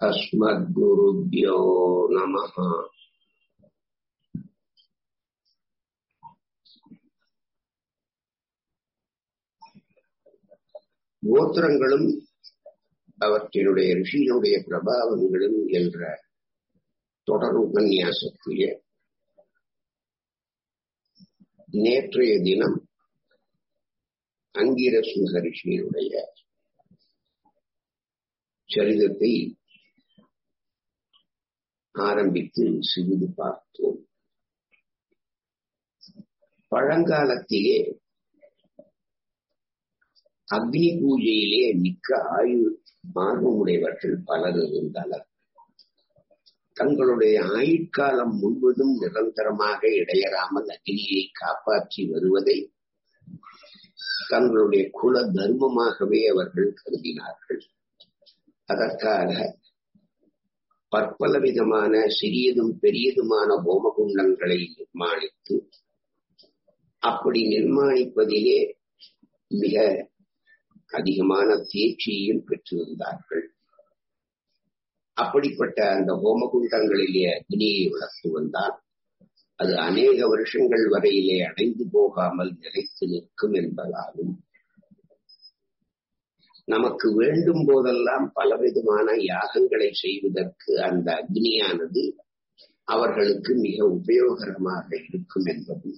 अस्मद्गुरुभ्यो नमः கோத்திரங்களும் அவற்றினுடைய ரிஷியினுடைய பிரபாவங்களும் என்ற தொடர் உபன்யாசத்திலே நேற்றைய தினம் அங்கிரஸ் மகரிஷியினுடைய சரிதத்தை ஆரம்பித்து சிறிது பார்த்தோம் பழங்காலத்திலே அக்னி பூஜையிலே மிக்க ஆயுள் ஆர்வமுடையவர்கள் பலர் இருந்தனர் தங்களுடைய ஆயுட்காலம் முழுவதும் நிரந்தரமாக இடையறாமல் அக்னியை காப்பாற்றி வருவதை தங்களுடைய குல தர்மமாகவே அவர்கள் கருதினார்கள் அதற்காக பற்பல விதமான சிறியதும் பெரியதுமான ஹோமகுண்டங்களை நிர்மாணித்து அப்படி நிர்மாணிப்பதிலே மிக அதிகமான தேர்ச்சியையும் பெற்றிருந்தார்கள் அப்படிப்பட்ட அந்த ஹோமகுண்டங்களிலே அக்னியை வளர்த்து வந்தால் அது அநேக வருஷங்கள் வரையிலே அடைந்து போகாமல் நிலைத்து நிற்கும் என்பதாலும் நமக்கு வேண்டும் போதெல்லாம் பலவிதமான யாகங்களை செய்வதற்கு அந்த அக்னியானது அவர்களுக்கு மிக உபயோகரமாக இருக்கும் என்பது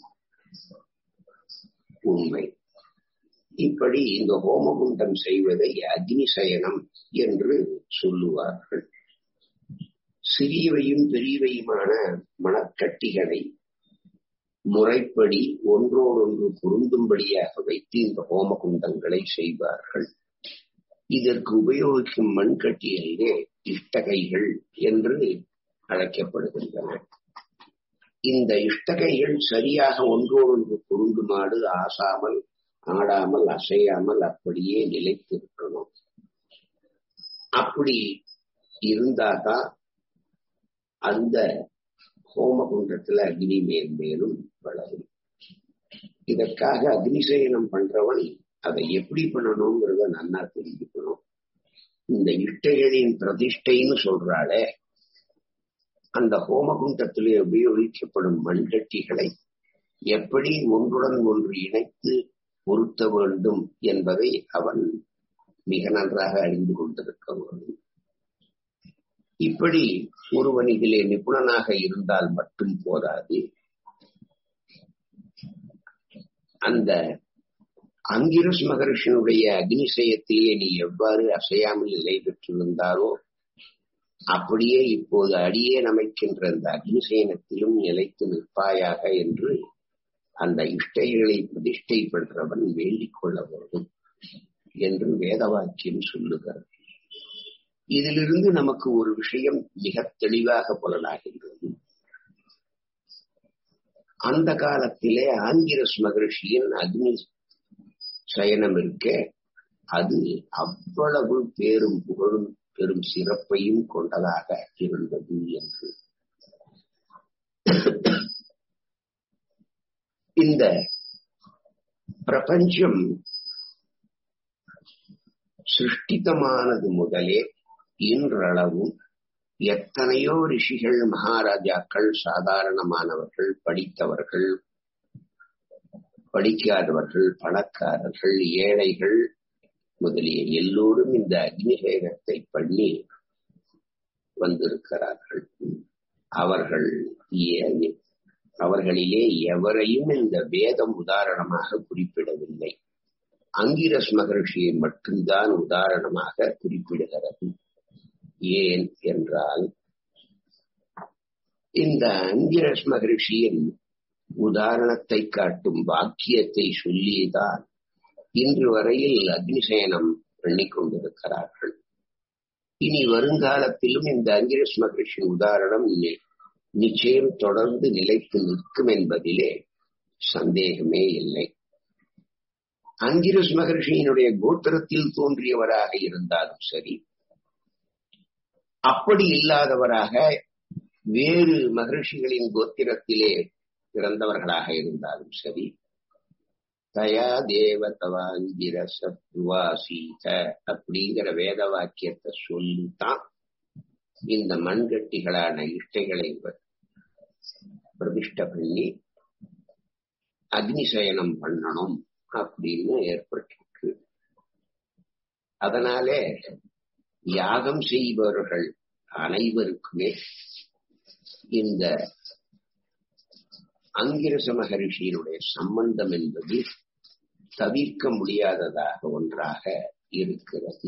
உண்மை இப்படி இந்த ஹோமகுண்டம் செய்வதை அக்னி சயனம் என்று சொல்லுவார்கள் சிறியவையும் பெரியவையுமான மணக்கட்டிகளை முறைப்படி ஒன்றோடொன்று பொருந்தும்படியாக வைத்து இந்த ஹோமகுண்டங்களை செய்வார்கள் இதற்கு உபயோகிக்கும் மண்கட்டியலே இஷ்டகைகள் என்று அழைக்கப்படுகின்றன இந்த இஷ்டகைகள் சரியாக ஒன்றோடொன்று பொருந்துமாறு ஆசாமல் ஆடாமல் அசையாமல் அப்படியே நிலைத்திருக்கணும் அப்படி இருந்தாதான் அந்த ஹோமகுண்டத்துல அக்னி மேல் மேலும் வளரும் இதற்காக அக்னிசயனம் பண்றவன் அதை எப்படி பண்ணணுங்கிறத நன்னா தெரிஞ்சுக்கணும் இந்த இஷ்டைகளின் பிரதிஷ்டைன்னு சொல்றாளே அந்த ஹோமகுண்டத்திலே உபயோகிக்கப்படும் மண்கட்டிகளை எப்படி ஒன்றுடன் ஒன்று இணைத்து பொருத்த வேண்டும் என்பதை அவன் மிக நன்றாக அறிந்து கொண்டிருக்க வேண்டும் இப்படி ஒருவன் இதிலே நிபுணனாக இருந்தால் மட்டும் போதாது அந்த அங்கிரஸ் மகரிஷனுடைய அக்னிசயத்திலே நீ எவ்வாறு அசையாமல் நிலை பெற்றிருந்தாரோ அப்படியே இப்போது அடியே அமைக்கின்ற அந்த அக்னிசயனத்திலும் நிலைத்து நிற்பாயாக என்று அந்த இஷ்டைகளை பிரதிஷ்டை பண்றவன் வேண்டிக் கொள்ள வேண்டும் என்று வேத வாக்கியம் சொல்லுகிறது இதிலிருந்து நமக்கு ஒரு விஷயம் மிக தெளிவாக புலனாகின்றது அந்த காலத்திலே ஆங்கிரஸ் மகரிஷியின் அக்னி சயனம் இருக்க அது அவ்வளவு பேரும் புகழும் பெரும் சிறப்பையும் கொண்டதாக இருந்தது என்று இந்த பிரபஞ்சம் சிருஷ்டிதமானது முதலே இன்றளவும் எத்தனையோ ரிஷிகள் மகாராஜாக்கள் சாதாரணமானவர்கள் படித்தவர்கள் படிக்காதவர்கள் பணக்காரர்கள் ஏழைகள் முதலிய எல்லோரும் இந்த அக்னிசேகத்தை பண்ணி வந்திருக்கிறார்கள் அவர்கள் அவர்களிலே எவரையும் இந்த வேதம் உதாரணமாக குறிப்பிடவில்லை அங்கிரஸ் மகர்ஷியை மட்டும்தான் உதாரணமாக குறிப்பிடுகிறது ஏன் என்றால் இந்த அங்கிரஸ் மகரிஷியின் உதாரணத்தை காட்டும் வாக்கியத்தை சொல்லிதான் இன்று வரையில் அக்னிசயனம் பண்ணிக் கொண்டிருக்கிறார்கள் இனி வருங்காலத்திலும் இந்த அங்கிரஸ் மகரிஷியின் உதாரணம் நிச்சயம் தொடர்ந்து நிலைத்து நிற்கும் என்பதிலே சந்தேகமே இல்லை அங்கிரஸ் மகர்ஷியினுடைய கோத்திரத்தில் தோன்றியவராக இருந்தாலும் சரி அப்படி இல்லாதவராக வேறு மகர்ஷிகளின் கோத்திரத்திலே பிறந்தவர்களாக இருந்தாலும் சரி தயா தேவதவாங்கிர சத்வாசீத அப்படிங்கிற வேத வாக்கியத்தை சொல்லித்தான் இந்த மண்கட்டிகளான இஷ்டைகளை பிரதிஷ்ட பண்ணி அக்னிசயனம் பண்ணணும் அப்படின்னு ஏற்பட்டிருக்கு அதனாலே யாகம் செய்பவர்கள் அனைவருக்குமே இந்த அங்கிரச மகரிஷியினுடைய சம்பந்தம் என்பது தவிர்க்க முடியாததாக ஒன்றாக இருக்கிறது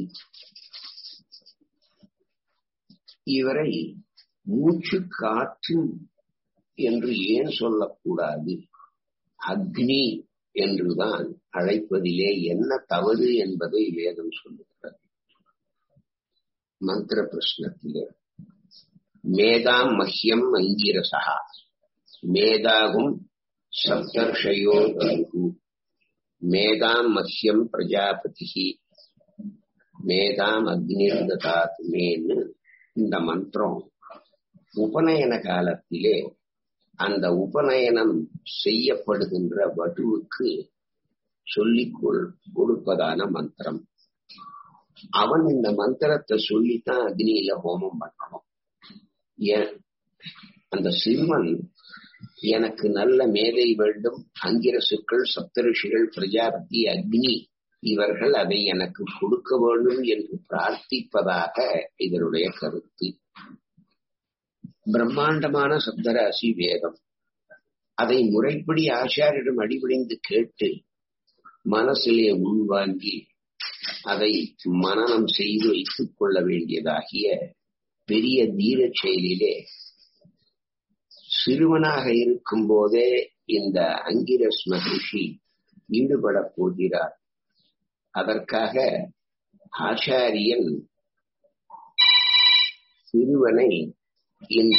இவரை மூச்சு காற்று என்று ஏன் சொல்லக்கூடாது அக்னி என்றுதான் அழைப்பதிலே என்ன தவறு என்பதை வேதம் சொல்லுகிறது மந்திர பிரश्னத்திலே மேதாம் மஹ்யம் அங்கீரசா மேதாகும் சப்தர்ஷயோ தருகு மேதாம் மஹ்யம் பிரஜாபதி மேதாம் அக்னிர்ததாத் மேன்னு இந்த மந்திரம் உபநயன காலத்திலே அந்த உபநயனம் செய்யப்படுகின்ற வடுவுக்கு சொல்லிக் கொடுப்பதான மந்திரம் அவன் இந்த மந்திரத்தை சொல்லித்தான் அக்னியில ஹோமம் பண்ணணும் ஏன் அந்த சிறுவன் எனக்கு நல்ல மேதை வேண்டும் அங்கிரசுக்கள் சப்தரிஷிகள் பிரஜாபதி அக்னி இவர்கள் அதை எனக்கு கொடுக்க வேண்டும் என்று பிரார்த்திப்பதாக இதனுடைய கருத்து பிரம்மாண்டமான சப்தராசி வேதம் அதை முறைப்படி ஆச்சாரியிடம் அடிபடிந்து கேட்டு மனசிலே உள்வாங்கி அதை மனநம் செய்து வைத்துக் கொள்ள வேண்டியதாகிய பெரிய தீர செயலிலே சிறுவனாக இருக்கும் போதே இந்த அங்கிரஸ் மகிழ்ச்சி ஈடுபடப் போகிறார் அதற்காக ஆச்சாரியன் சிறுவனை இந்த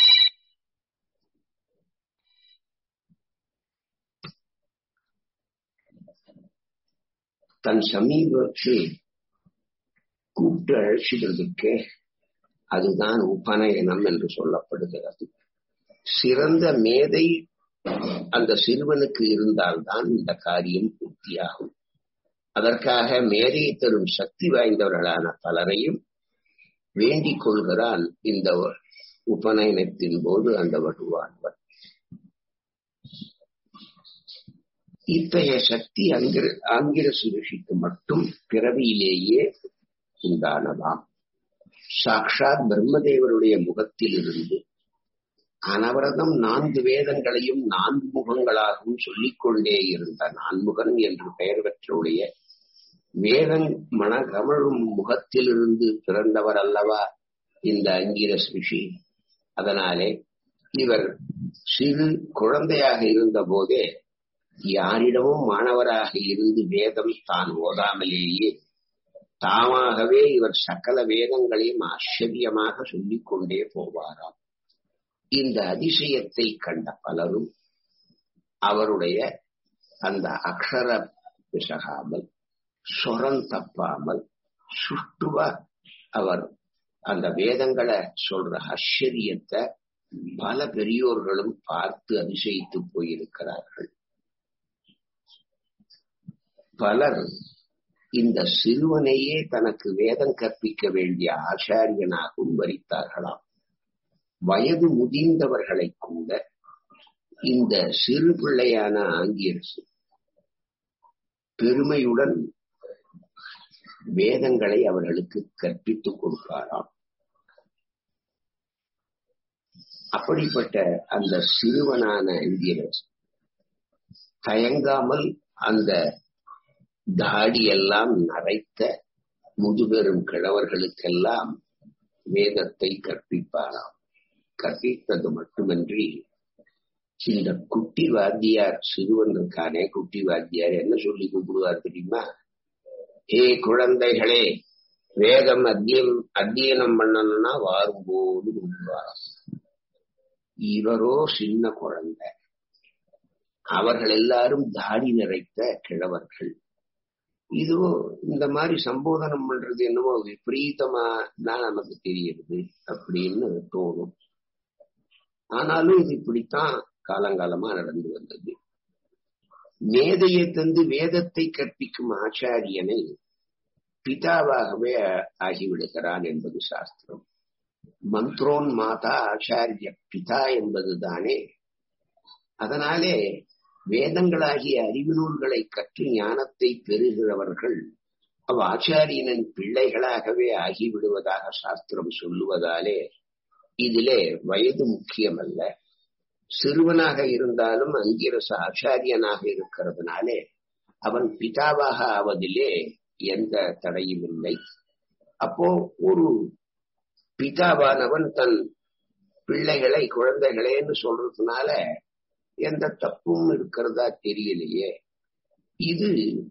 தன் சமீபத்தில் கூப்பிட்டு அழைச்சிடுறதுக்கு அதுதான் உபநயனம் என்று சொல்லப்படுகிறது சிறந்த மேதை அந்த சிறுவனுக்கு இருந்தால்தான் இந்த காரியம் பூர்த்தியாகும் அதற்காக மேதையை தரும் சக்தி வாய்ந்தவர்களான பலரையும் வேண்டிக் கொள்கிறான் இந்த உபநயனத்தின் போது அந்த வடுவாழ்வர் இத்தகைய சக்தி அங்கிர ஆங்கிர சுருஷிக்கு மட்டும் பிறவியிலேயே உண்டானதாம் சாக்ஷாத் பிரம்மதேவருடைய முகத்திலிருந்து அனவரதம் நான்கு வேதங்களையும் நான்கு முகங்களாகவும் சொல்லிக் கொண்டே இருந்த நான்முகன் என்று பெயர் பெற்றுடைய வேதன் மனகமழும் முகத்திலிருந்து பிறந்தவர் அல்லவா இந்த அங்கிரஸ் ரிஷி அதனாலே இவர் சிறு குழந்தையாக இருந்த போதே யாரிடமும் மாணவராக இருந்து வேதம் தான் ஓதாமலேயே தாமாகவே இவர் சகல வேதங்களையும் ஆச்சரியமாக சொல்லிக் கொண்டே போவாராம் இந்த அதிசயத்தை கண்ட பலரும் அவருடைய அந்த அக்ஷர பிசகாமல் சொரம் தப்பாமல் சுட்டுவா அவர் அந்த வேதங்களை சொல்ற ஆச்சரியத்தை பல பெரியோர்களும் பார்த்து அதிசயித்து போயிருக்கிறார்கள் பலர் இந்த சிறுவனையே தனக்கு வேதம் கற்பிக்க வேண்டிய ஆச்சாரியனாகவும் வரித்தார்களாம் வயது முதிர்ந்தவர்களை கூட இந்த சிறு பிள்ளையான ஆங்கியரசு பெருமையுடன் வேதங்களை அவர்களுக்கு கற்பித்துக் கொடுப்பாராம் அப்படிப்பட்ட அந்த சிறுவனான இந்தியரசு தயங்காமல் அந்த தாடியெல்லாம் நரைத்த முதுபெரும் கிழவர்களுக்கெல்லாம் வேதத்தை கற்பிப்பாராம் கற்பித்தது மட்டுமன்றி இந்த குட்டி வாத்தியார் சிறுவன் இருக்கானே குட்டி வாத்தியார் என்ன சொல்லி கூப்பிடுவார் தெரியுமா ஏ குழந்தைகளே வேதம் அத்தியம் அத்தியனம் பண்ணணும்னா வாரும்போது கூப்பிடுவாராம் இவரோ சின்ன குழந்தை அவர்கள் எல்லாரும் தாடி நிறைத்த கிழவர்கள் இதுவோ இந்த மாதிரி சம்போதனம் பண்றது என்னமோ விபரீதமா தான் நமக்கு தெரியுது அப்படின்னு தோணும் ஆனாலும் இது இப்படித்தான் காலங்காலமா நடந்து வந்தது மேதையை தந்து வேதத்தை கற்பிக்கும் ஆச்சாரியனை பிதாவாகவே ஆகிவிடுகிறான் என்பது சாஸ்திரம் மந்த்ரோன் மாதா ஆச்சாரிய பிதா என்பதுதானே அதனாலே வேதங்களாகிய அறிவு நூல்களை கற்று ஞானத்தை பெறுகிறவர்கள் அவ் ஆச்சாரியனின் பிள்ளைகளாகவே ஆகிவிடுவதாக சாஸ்திரம் சொல்லுவதாலே இதிலே வயது முக்கியமல்ல சிறுவனாக இருந்தாலும் அங்கிரச ஆச்சாரியனாக இருக்கிறதுனாலே அவன் பிதாவாக ஆவதிலே எந்த தடையும் இல்லை அப்போ ஒரு பிதாவானவன் தன் பிள்ளைகளை குழந்தைகளேன்னு சொல்றதுனால எந்த தப்பும் இருக்கிறதா தெரியலையே இது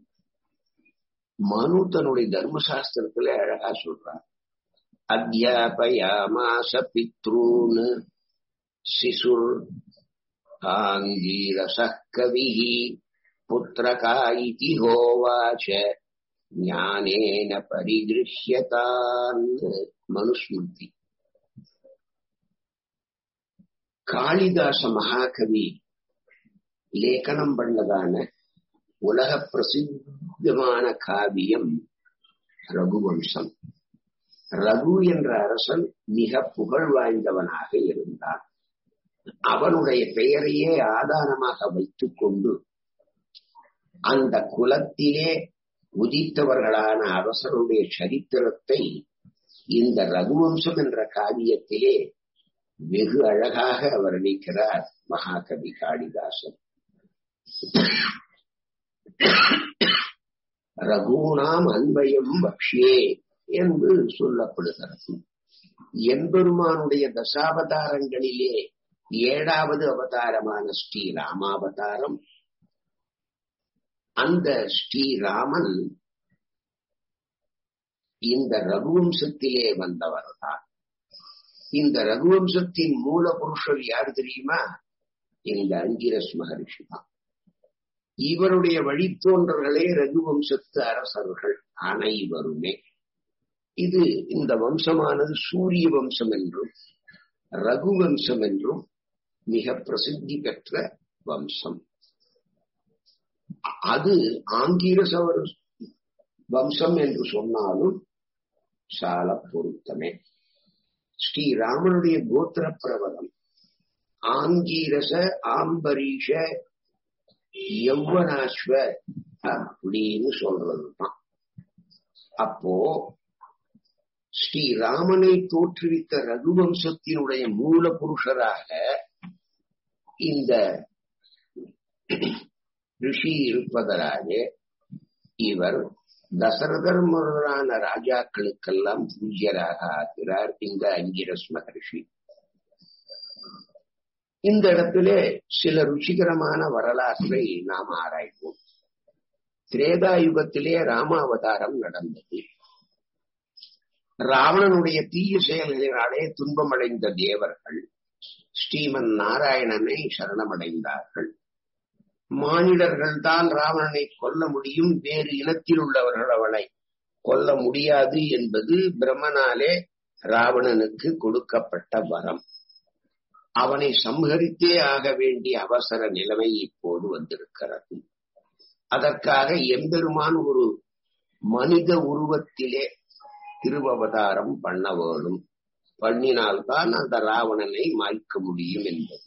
மனு தன்னுடைய தர்மசாஸ்திரத்துல அழகா சொல்றான் அத்தியாபயாமாச பித்ரூன் சிசுர் ஆங்கீரச கவிஹி புத்திரகா இதி ஹோவாச்ச ஞானேன பரிகிருஷ்யதான் மனுஸ்மிருதி காளிதாச மகாகவி லேಖனம் பண்ணதான உலக பிரசித்தமான காவியம் ரகுவம்சம் ரகு என்ற அரசன் மிக புகழ் வாய்ந்தவனாக இருந்தான் அவனுடைய பெயரையே ஆதாரமாக வைத்துக் கொண்டு அந்த குலத்திலே உதித்தவர்களான அரசருடைய சரித்திரத்தை இந்த ரகுவம்சம் என்ற காவியத்திலே வெகு அழகாக வர்ணிக்கிறார் மகாகவி காளிதாசன் ரகுணாம் அன்பயம் பக்ஷியே என்று சொல்லப்படுகிறது எம்பெருமானுடைய தசாவதாரங்களிலே ஏழாவது அவதாரமான ஸ்ரீ ராமாவதாரம் அந்த ஸ்ரீராமன் இந்த ரகுவம்சத்திலே வந்தவர்தான் இந்த ரகுவம்சத்தின் மூல புருஷர் யார் தெரியுமா இந்த அங்கிரஸ் மகரிஷி தான் இவருடைய வழித்தோன்றர்களே ரகுவம்சத்து அரசர்கள் அனைவருமே இது இந்த வம்சமானது சூரிய வம்சம் என்றும் ரகுவம்சம் என்றும் மிக பிரசித்தி பெற்ற வம்சம் அது ஆங்கிரசவர் வம்சம் என்று சொன்னாலும் சால பொருத்தமே ஸ்ரீராமனுடைய கோத்திர பிரபலம் ஆங்கீரச ஆம்பரீஷ யௌவனாஸ்வ அப்படின்னு சொல்றதுதான் அப்போ ஸ்ரீராமனை தோற்றுவித்த ரகுவம்சத்தினுடைய மூல புருஷராக இந்த ரிஷி இருப்பதனால இவர் தசரதர் முதலான ராஜாக்களுக்கெல்லாம் பூஜ்யராக ஆகிறார் இந்த அங்கிரஸ் மகர்ஷி இந்த இடத்திலே சில ருச்சிகரமான வரலாற்றை நாம் ஆராய்வோம் திரேதா யுகத்திலே ராமாவதாரம் நடந்தது ராவணனுடைய தீய செயல்களினாலே துன்பமடைந்த தேவர்கள் ஸ்ரீமன் நாராயணனை சரணமடைந்தார்கள் மானிடர்கள் தான் ராவணனை கொல்ல முடியும் வேறு இனத்தில் உள்ளவர்கள் அவளை கொல்ல முடியாது என்பது பிரம்மனாலே ராவணனுக்கு கொடுக்கப்பட்ட வரம் அவனை சம்ஹரித்தே ஆக வேண்டிய அவசர நிலைமை இப்போது வந்திருக்கிறது அதற்காக எம்பெருமான் ஒரு மனித உருவத்திலே திருவவதாரம் பண்ண வேணும் பண்ணினால்தான் அந்த ராவணனை மாய்க்க முடியும் என்பது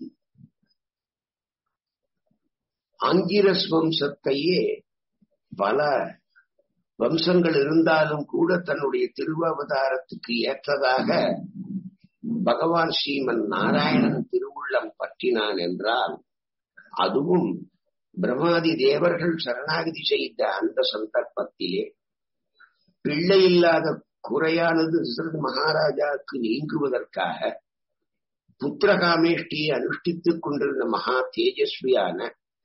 அங்கிரஸ் வம்சத்தையே பல வம்சங்கள் இருந்தாலும் கூட தன்னுடைய திருவாவதாரத்துக்கு ஏற்றதாக பகவான் ஸ்ரீமன் நாராயணன் திருவுள்ளம் பற்றினான் என்றால் அதுவும் பிரம்மாதி தேவர்கள் சரணாகதி செய்த அந்த சந்தர்ப்பத்திலே பிள்ளை இல்லாத குறையானது மகாராஜாவுக்கு நீங்குவதற்காக புத்திரகாமேஷ்டியை அனுஷ்டித்துக் கொண்டிருந்த மகா தேஜஸ்வியான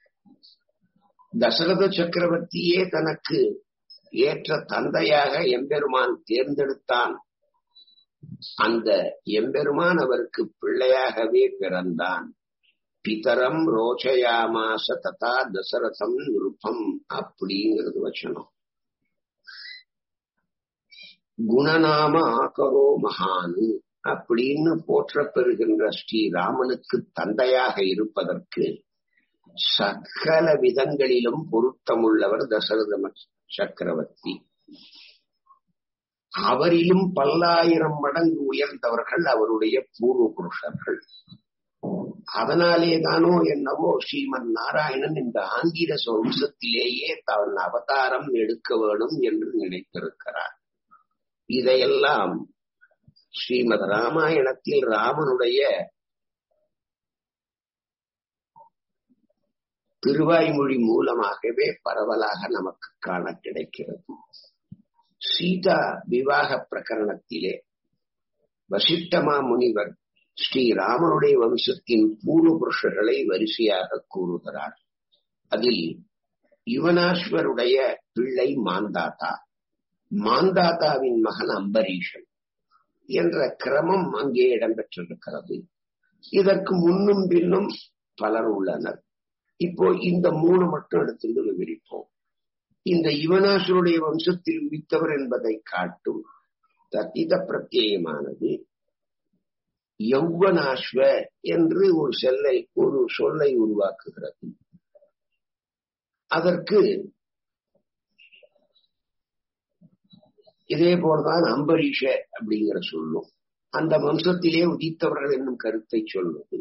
தசரத சக்கரவர்த்தியே தனக்கு ஏற்ற தந்தையாக எம்பெருமான் தேர்ந்தெடுத்தான் அந்த எம்பெருமான் அவருக்கு பிள்ளையாகவே பிறந்தான் பிதரம் ரோச்சயாமாச ததா தசரதம் நிருப்பம் அப்படிங்கிறது வச்சனம் குணநாம ஆகரோ மகானு அப்படின்னு போற்ற பெறுகின்ற ஸ்ரீராமனுக்கு தந்தையாக இருப்பதற்கு சகல விதங்களிலும் பொருத்தமுள்ளவர் தசரத சக்கரவர்த்தி அவரிலும் பல்லாயிரம் மடங்கு உயர்ந்தவர்கள் அவருடைய பூர்வ புருஷர்கள் அதனாலே தானோ என்னவோ ஸ்ரீமன் நாராயணன் இந்த ஆங்கிரச வம்சத்திலேயே தன் அவதாரம் எடுக்க வேண்டும் என்று நினைத்திருக்கிறார் இதையெல்லாம் ஸ்ரீமத் ராமாயணத்தில் ராமனுடைய திருவாய்மொழி மூலமாகவே பரவலாக நமக்கு காண கிடைக்கிறது சீதா விவாக பிரகரணத்திலே வசிட்டமா முனிவர் ஸ்ரீராமனுடைய வம்சத்தின் பூர்வ புருஷர்களை வரிசையாக கூறுகிறார் அதில் யுவனாஸ்வருடைய பிள்ளை மாந்தாத்தா மாந்தாத்தாவின் மகன் அம்பரீஷன் என்ற கிரமம் அங்கே இடம்பெற்றிருக்கிறது இதற்கு முன்னும் பின்னும் பலர் உள்ளனர் இப்போ இந்த மூணு மட்டும் எடுத்துட்டு விவரிப்போம் இந்த யுவனாசுருடைய வம்சத்தில் உதித்தவர் என்பதை காட்டும் தத்தித பிரத்யேகமானது யௌவனாஸ்வ என்று ஒரு செல்லை ஒரு சொல்லை உருவாக்குகிறது அதற்கு இதே போலதான் அம்பரீஷ அப்படிங்கிற சொல்லும் அந்த வம்சத்திலே உதித்தவர்கள் என்னும் கருத்தை சொல்வது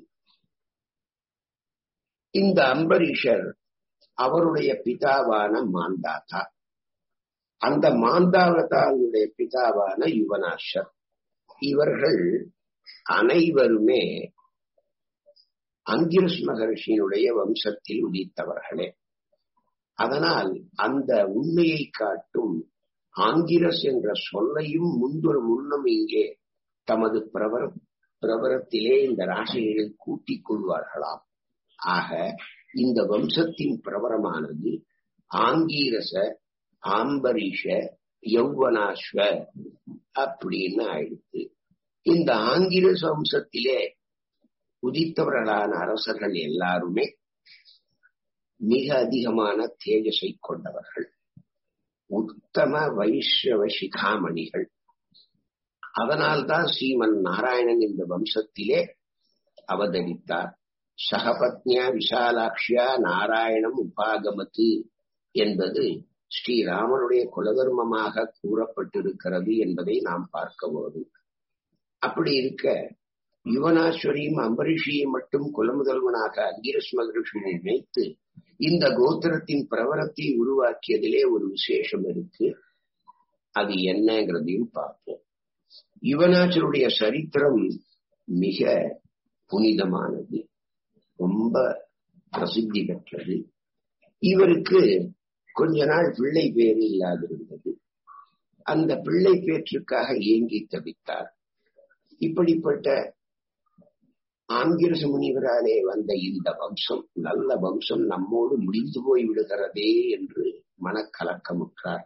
இந்த அம்பரீஷர் அவருடைய பிதாவான மாந்தாதா அந்த மாந்தாவதாவுடைய பிதாவான யுவனாஷர் இவர்கள் அனைவருமே அங்கிரஸ் மகர்ஷியினுடைய வம்சத்தில் உதித்தவர்களே அதனால் அந்த உண்மையை காட்டும் ஆங்கிரஸ் என்ற சொல்லையும் முன்பொரு முன்னம் இங்கே தமது பிரபர பிரபரத்திலே இந்த ராசிகளில் கூட்டிக் கொள்வார்களாம் ஆக இந்த வம்சத்தின் பிரபரமானது ஆங்கீரச ஆம்பரீஷ யௌவனாஸ்வ அப்படின்னு ஆயிடுத்து இந்த ஆங்கிரச வம்சத்திலே உதித்தவர்களான அரசர்கள் எல்லாருமே மிக அதிகமான தேஜஸை கொண்டவர்கள் உத்தம வைஷ்ணவ சிகாமணிகள் அதனால்தான் ஸ்ரீமன் நாராயணன் இந்த வம்சத்திலே அவதரித்தார் சகபத்னியா விஷாலாட்சியா நாராயணம் உபாகமத்து என்பது ஸ்ரீராமனுடைய குலதர்மமாக கூறப்பட்டிருக்கிறது என்பதை நாம் பார்க்க போதும் அப்படி இருக்க யுவனாஸ்வரியும் அம்பரிஷியும் மட்டும் குலமுதல்வனாக அங்கிரஸ் மகரிஷி நினைத்து இந்த கோத்திரத்தின் பிரவரத்தை உருவாக்கியதிலே ஒரு விசேஷம் இருக்கு அது என்னங்கிறதையும் பார்ப்போம் யுவனாச்சருடைய சரித்திரம் மிக புனிதமானது ரொம்ப பிரசித்தி பெற்றது இவருக்கு கொஞ்ச நாள் பிள்ளை பேரு இல்லாதிருந்தது அந்த பிள்ளை பேற்றுக்காக ஏங்கி தவித்தார் இப்படிப்பட்ட ஆங்கிரச முனிவராலே வந்த இந்த வம்சம் நல்ல வம்சம் நம்மோடு முடிந்து போய் விடுகிறதே என்று மனக்கலக்கமுற்றார்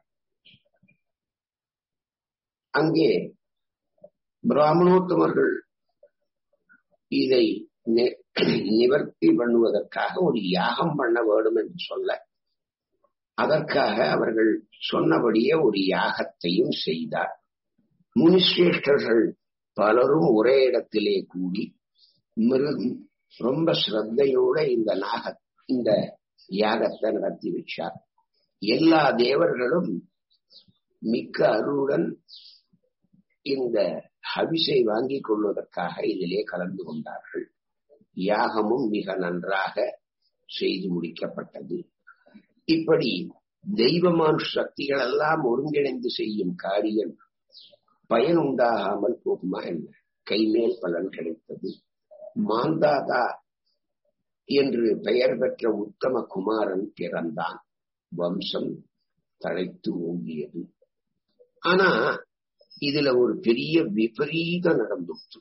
அங்கே பிராமணோத்தமர்கள் இதை நிவர்த்தி பண்ணுவதற்காக ஒரு யாகம் பண்ண வேண்டும் என்று சொல்ல அதற்காக அவர்கள் சொன்னபடியே ஒரு யாகத்தையும் செய்தார் முனிஸ்ரேஷ்டர்கள் பலரும் ஒரே இடத்திலே கூடி ரொம்ப ஸ்ரத்தையோட இந்த நாக இந்த யாகத்தை நடத்தி வச்சார் எல்லா தேவர்களும் மிக்க அருளுடன் இந்த ஹவிசை வாங்கிக் கொள்வதற்காக இதிலே கலந்து கொண்டார்கள் யாகமும் மிக நன்றாக செய்து முடிக்கப்பட்டது இப்படி தெய்வமான சக்திகள் எல்லாம் ஒருங்கிணைந்து செய்யும் காரியம் பயன் உண்டாகாமல் போகுமா என்ன கைமேல் பலன் கிடைத்தது மாந்தாதா என்று பெயர் பெற்ற உத்தம குமாரன் பிறந்தான் வம்சம் தழைத்து ஓங்கியது ஆனா இதுல ஒரு பெரிய விபரீதம் நடந்துச்சு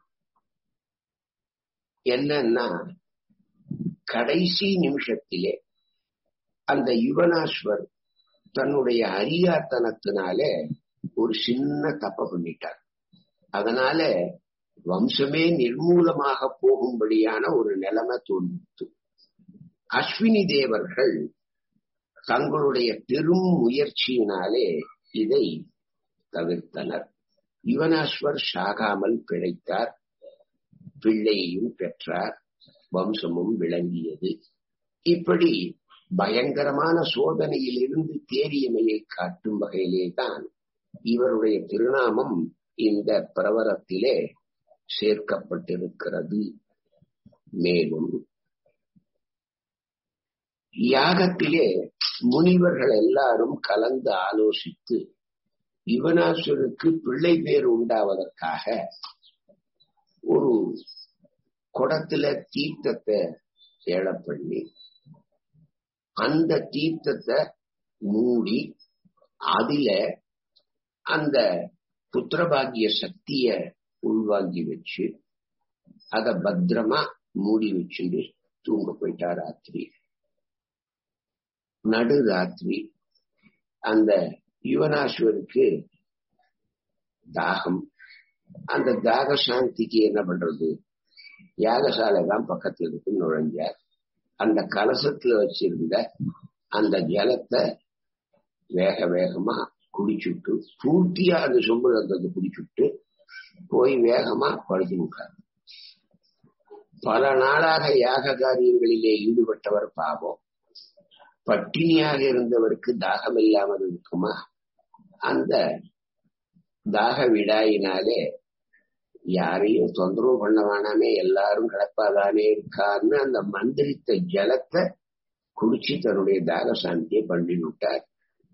என்னன்னா கடைசி நிமிஷத்திலே அந்த யுவனாஸ்வர் தன்னுடைய அரியாத்தனத்தினால ஒரு சின்ன தப்ப பண்ணிட்டார் அதனால வம்சமே நிர்மூலமாக போகும்படியான ஒரு நிலைமை தோன்றித்து அஸ்வினி தேவர்கள் தங்களுடைய பெரும் முயற்சியினாலே இதை தவிர்த்தனர் யுவனாஸ்வர் சாகாமல் பிழைத்தார் பிள்ளையையும் பெற்றார் வம்சமும் விளங்கியது இப்படி பயங்கரமான சோதனையில் இருந்து தேறியமையை காட்டும் வகையிலே தான் இவருடைய திருநாமம் இந்த பிரவரத்திலே சேர்க்கப்பட்டிருக்கிறது மேலும் யாகத்திலே முனிவர்கள் எல்லாரும் கலந்து ஆலோசித்து யுவனாசுருக்கு பிள்ளை பேர் உண்டாவதற்காக ஒரு குடத்துல தீர்த்தத்தை ஏழ பண்ணி அந்த தீர்த்தத்தை மூடி அதில அந்த புத்திரபாகிய சக்திய உள்வாங்கி வச்சு அத பத்திரமா மூடி வச்சுட்டு தூங்க போயிட்டா ராத்திரி நடு ராத்திரி அந்த யுவனாஸ்வருக்கு தாகம் அந்த தாக சாந்திக்கு என்ன பண்றது யாகசாலை தான் பக்கத்துல இருக்கு நுழைஞ்சார் அந்த கலசத்துல வச்சிருந்த அந்த ஜலத்தை வேக வேகமா குடிச்சுட்டு பூர்த்தியா அந்த சொம்புல இருந்தது குடிச்சுட்டு போய் வேகமா படுத்து விட்டார் பல நாளாக யாக காரியங்களிலே ஈடுபட்டவர் பாவம் பட்டினியாக இருந்தவருக்கு தாகம் இல்லாமல் இருக்குமா அந்த தாக விடாயினாலே யாரையும் தொந்தரவு பண்ண வேணாமே எல்லாரும் கிடப்பாதானே இருக்கான்னு அந்த மந்திரித்த ஜலத்தை குடிச்சு தன்னுடைய தாக சாந்தியை பண்ணி விட்டார்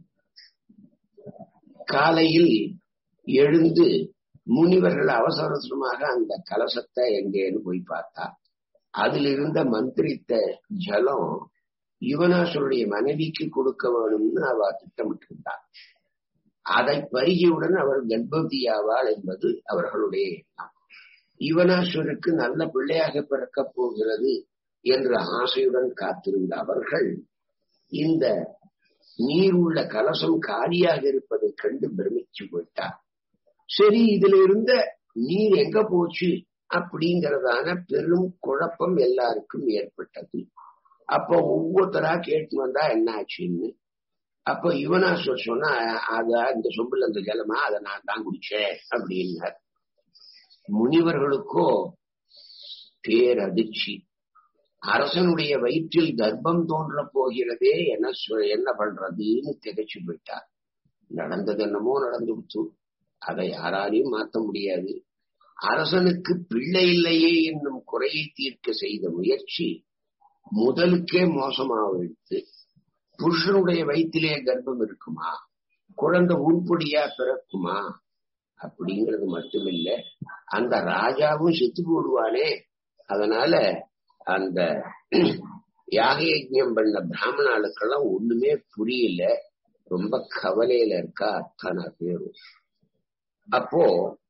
காலையில் எழுந்து முனிவர்கள் அவசர அவசரமாக அந்த கலசத்தை எங்கேன்னு போய் பார்த்தா அதில் இருந்த மந்திரித்த ஜலம் யுவனாசருடைய மனைவிக்கு கொடுக்க வேணும்னு அவ திட்டமிட்டிருந்தார் அதை பருகியவுடன் அவர் கர்ப்பவதியாவாள் என்பது அவர்களுடைய எண்ணம் யுவனாசுருக்கு நல்ல பிள்ளையாக பிறக்க போகிறது என்ற ஆசையுடன் காத்திருந்த அவர்கள் இந்த நீர் உள்ள கலசம் காலியாக இருப்பதை கண்டு பிரமிச்சு போயிட்டார் சரி இதுல இருந்த நீர் எங்க போச்சு அப்படிங்கறதான பெரும் குழப்பம் எல்லாருக்கும் ஏற்பட்டது அப்ப ஒவ்வொருத்தரா கேட்டு வந்தா என்ன ஆச்சுன்னு அப்ப யுவனாஸ்வர் சொன்னா அத இந்த சொம்புல இந்த ஜலமா அதை நான் தான் குடிச்சேன் அப்படின்னார் முனிவர்களுக்கோ பேரதிர்ச்சி அரசனுடைய வயிற்றில் கர்ப்பம் தோன்ற போகிறதே என்ன என்ன பண்றதுன்னு திகைச்சு போயிட்டார் நடந்தது என்னமோ நடந்து விட்டு அதை யாராலையும் மாற்ற முடியாது அரசனுக்கு பிள்ளை இல்லையே என்னும் குறையை தீர்க்க செய்த முயற்சி முதலுக்கே மோசமாக எடுத்து புருஷனுடைய வயிற்றிலே கர்ப்பம் இருக்குமா குழந்தை உருப்படியா பிறக்குமா அப்படிங்கிறது மட்டுமில்ல அந்த ராஜாவும் செத்து போடுவானே அதனால அந்த யாக யஜ்யம் பண்ண பிராமணாளுக்கெல்லாம் ஒண்ணுமே புரியல ரொம்ப கவலையில இருக்கா அத்தனை பேரும் அப்போ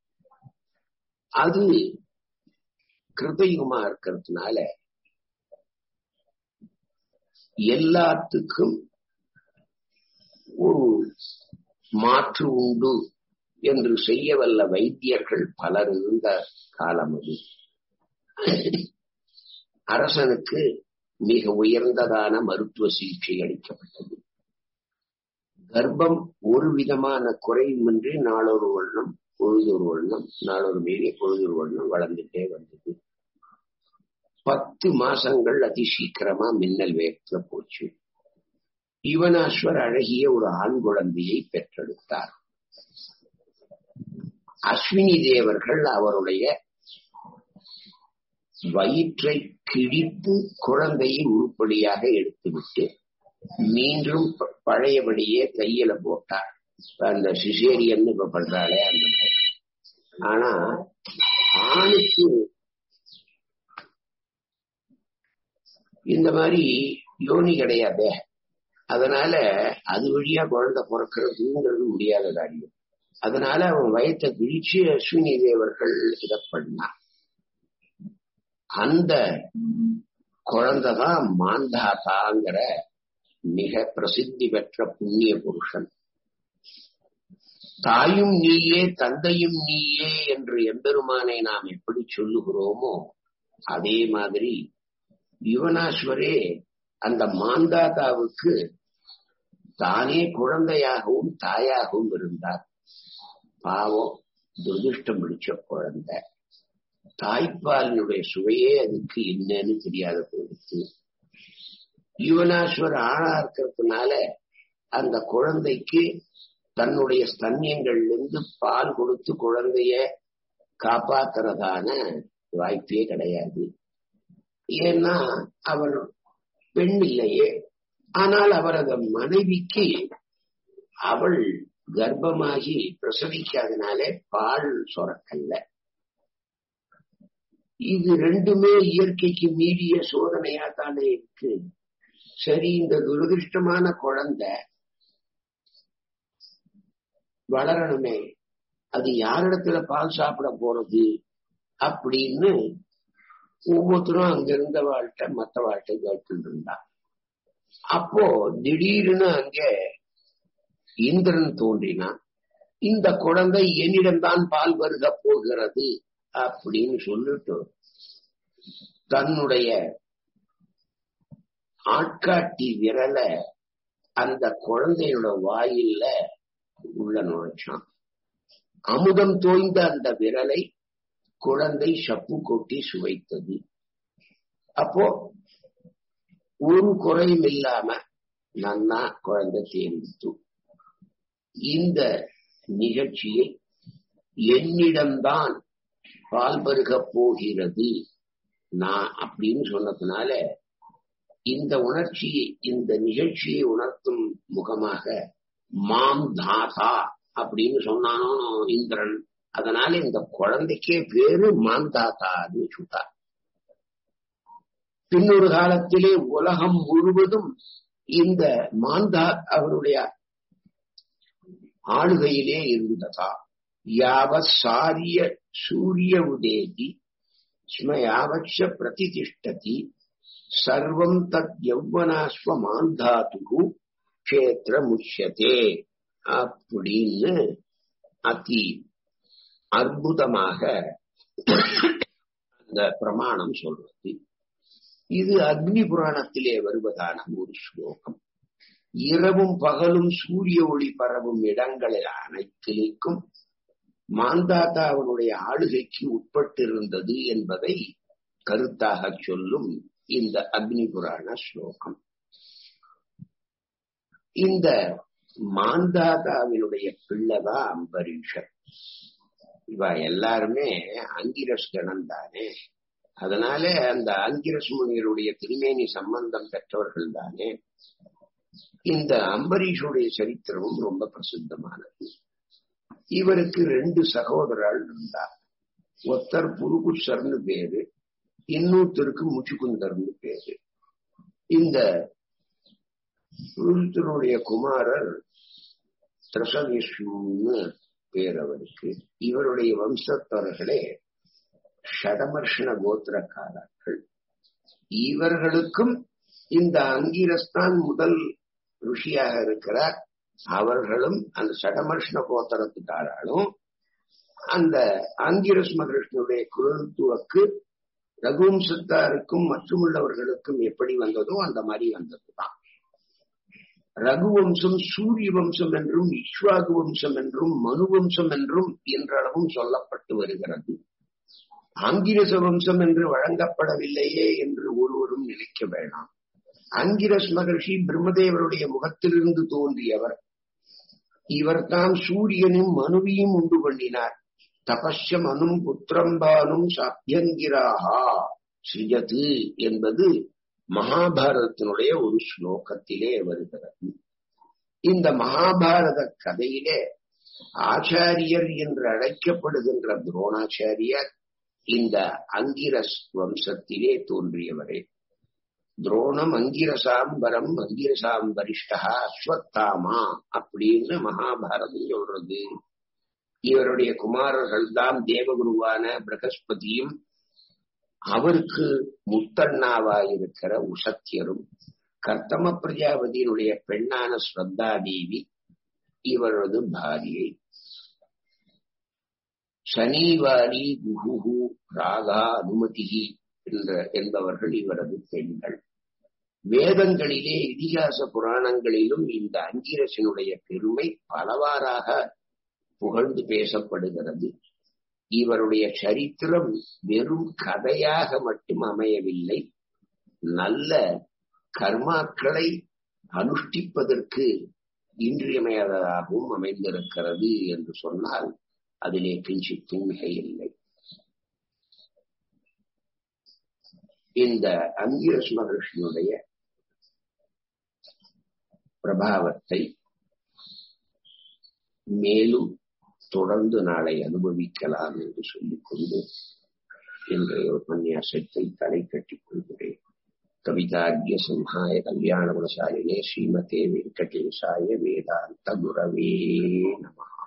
அது கிருதயுகமா இருக்கிறதுனால எல்லாத்துக்கும் ஒரு மாற்று உண்டு என்று செய்ய வல்ல வைத்தியர்கள் பலர் இருந்த காலம் அது அரசனுக்கு மிக உயர்ந்ததான மருத்துவ சிகிச்சை அளிக்கப்பட்டது கர்ப்பம் ஒரு விதமான குறையுமின்றி நாளொரு வருடம் பொழுதொரு வருடம் நாளொரு மீறி பொழுதொரு வருடம் வளர்ந்துட்டே வந்தது பத்து மாசங்கள் அதி சீக்கிரமா மின்னல் வேகத்துல போச்சு யுவனாஸ்வர் அழகிய ஒரு ஆண் குழந்தையை பெற்றெடுத்தார் அஸ்வினி தேவர்கள் அவருடைய வயிற்றை கிழித்து குழந்தையை உருப்படியாக எடுத்துவிட்டு மீண்டும் பழையபடியே கையில போட்டார் அந்த சிசேரியன் இப்ப பண்றாளே அந்த மாதிரி ஆனா ஆணுக்கு இந்த மாதிரி யோனி கிடையாதே அதனால அது வழியா குழந்தை பிறக்கிறதுங்கிறது முடியாத காரியம் அதனால அவன் வயத்தை பிரிச்சு அஸ்வினி தேவர்கள் இத பண்ணான் அந்த குழந்தைதான் மாந்தாதாங்கிற மிக பிரசித்தி பெற்ற புண்ணிய புருஷன் தாயும் நீயே தந்தையும் நீயே என்று எம்பெருமானை நாம் எப்படி சொல்லுகிறோமோ அதே மாதிரி யுவனாஸ்வரே அந்த மாந்தாதாவுக்கு தானே குழந்தையாகவும் தாயாகவும் இருந்தார் பாவம் துர்திருஷ்டம் பிடிச்ச குழந்தை தாய்ப்பாலினுடைய சுவையே அதுக்கு என்னன்னு தெரியாத போயிடுச்சு யுவனாஸ்வர் ஆணா இருக்கிறதுனால அந்த குழந்தைக்கு தன்னுடைய ஸ்தன்யங்கள்ல பால் கொடுத்து குழந்தைய காப்பாத்துறதான வாய்ப்பே கிடையாது ஏன்னா அவர் பெண் இல்லையே ஆனால் அவரது மனைவிக்கு அவள் கர்ப்பமாகி பிரசவிக்காதனாலே பால் சுரக்கல்ல இது ரெண்டுமே இயற்கைக்கு மீறிய சோதனையா தானே இருக்கு சரி இந்த துரதிருஷ்டமான குழந்தை வளரணுமே அது யாரிடத்துல பால் சாப்பிட போறது அப்படின்னு ஒவ்வொருத்தரும் அங்க இருந்த வாழ்க்கை மத்த வாழ்க்கை கேட்டு இருந்தா அப்போ திடீர்னு அங்க இந்திரன் தோன்றினான் இந்த குழந்தை என்னிடம்தான் பால் வருக போகிறது அப்படின்னு சொல்லிட்டு தன்னுடைய ஆட்காட்டி விரலை அந்த குழந்தையோட வாயில உள்ள நுழைச்சான் அமுதம் தோய்ந்த அந்த விரலை குழந்தை சப்பு கொட்டி சுவைத்தது அப்போ ஒரு குறையும் இல்லாம நன்னா குழந்தை தேர்ந்து இந்த நிகழ்ச்சியை என்னிடம்தான் பால் பருக போகிறது நான் அப்படின்னு சொன்னதுனால இந்த உணர்ச்சியை இந்த நிகழ்ச்சியை உணர்த்தும் முகமாக மாம் தாதா அப்படின்னு சொன்னானோ இந்திரன் அதனால இந்த குழந்தைக்கே பேரு மாந்தாத்தான்னு சொல்றார் பின்னொரு காலத்திலே உலகம் முழுவதும் இந்த மாந்தா அவருடைய ஆளுகையிலே இருந்ததா யாவ சாரிய சூரிய உதேகி ஸ்ம யாவச்ச பிரதிதிஷ்டதி சர்வம் தத் யௌவனாஸ்வ மாந்தாத்து கஷேத்திர முஷ்யதே அப்படின்னு அதி அற்புதமாக அந்த பிரமாணம் சொல்றது இது அக்னி புராணத்திலே வருவதான ஒரு ஸ்லோகம் இரவும் பகலும் சூரிய ஒளி பரவும் இடங்களில் அனைத்திலும் மாந்தாத்தா அவனுடைய ஆளுகைக்கு உட்பட்டிருந்தது என்பதை கருத்தாக சொல்லும் இந்த அக்னி புராண ஸ்லோகம் இந்த மாந்தாதாவினுடைய பிள்ளைதான் அம்பரீஷர் இவ எல்லாருமே அங்கிரஸ் கணம் தானே அதனால அந்த அங்கிரஸ் முனியருடைய திருமேனி சம்பந்தம் பெற்றவர்கள் தானே இந்த அம்பரீஷுடைய சரித்திரமும் ரொம்ப பிரசித்தமானது இவருக்கு ரெண்டு சகோதரர்கள் இருந்தார் ஒருத்தர் புருகுஷர்னு பேரு இன்னொருத்தருக்கு முச்சுக்குந்தர்னு பேரு இந்த புருஷனுடைய குமாரர் திரசவிஷ்ணுன்னு பேர் அவருக்கு இவருடைய வம்சத்தவர்களே ஷடமர்ஷண கோத்திரக்காரர்கள் இவர்களுக்கும் இந்த அங்கீரஸ்தான் முதல் ருஷியாக இருக்கிறார் அவர்களும் அந்த சடமர்ஷ்ண கோத்தரத்துக்காராலும் அந்த ஆங்கிரஸ் மகரிஷ்ணனுடைய குரல்துவக்கு ரகுவம்சத்தாருக்கும் மற்றுமுள்ளவர்களுக்கும் எப்படி வந்ததோ அந்த மாதிரி வந்ததுதான் ரகுவம்சம் சூரிய வம்சம் என்றும் இஸ்வாகு வம்சம் என்றும் மனு வம்சம் என்றும் என்றளவும் சொல்லப்பட்டு வருகிறது ஆங்கிரச வம்சம் என்று வழங்கப்படவில்லையே என்று ஒருவரும் நினைக்க வேண்டாம் அங்கிரஸ் மகர்ஷி பிரம்மதேவருடைய முகத்திலிருந்து தோன்றியவர் இவர்தான் சூரியனும் மனுவியும் உண்டு பண்ணினார் தபஸ்ய மனும் புத்திரம்பானும் சாத்தியங்கிராகா சிஜது என்பது மகாபாரதத்தினுடைய ஒரு ஸ்லோகத்திலே வருகிறது இந்த மகாபாரத கதையிலே ஆச்சாரியர் என்று அழைக்கப்படுகின்ற துரோணாச்சாரியர் இந்த அங்கிரஸ் வம்சத்திலே தோன்றியவரே துரோணம் அங்கிரசாம்பரம் அங்கிரசாம் வரிஷ்டா அஸ்வத்தாமா அப்படின்னு மகாபாரதம் சொல்றது இவருடைய குமாரர்கள் தான் தேவகுருவான பிரகஸ்பதியும் அவருக்கு முத்தண்ணாவாயிருக்கிற உசத்தியரும் கர்த்தம பிரஜாபதியினுடைய பெண்ணான ஸ்ரத்தா தேவி இவரது பாரியை சனிவாரி குஹு ராகா அனுமதிகி என்ற என்பவர்கள் இவரது பெண்கள் வேதங்களிலே இதிகாச புராணங்களிலும் இந்த அங்கிரசனுடைய பெருமை பலவாறாக புகழ்ந்து பேசப்படுகிறது இவருடைய சரித்திரம் வெறும் கதையாக மட்டும் அமையவில்லை நல்ல கர்மாக்களை அனுஷ்டிப்பதற்கு இன்றியமையாததாகவும் அமைந்திருக்கிறது என்று சொன்னால் அதிலே கிஞ்சித்தும் மிகை இல்லை இந்த அங்கிரஸ் மகர்ஷியுடைய பிரபாவத்தை மேலும் தொடர்ந்து நாளை அனுபவிக்கலாம் என்று சொல்லிக்கொண்டு இன்றைய உபன்யாசத்தை தலை கட்டிக் கொள்கிறேன் கவிதார்ய சிம்ஹாய கல்யாண குணசாலினே ஸ்ரீமதே வெங்கடேசாய வேதாந்த குரவே நம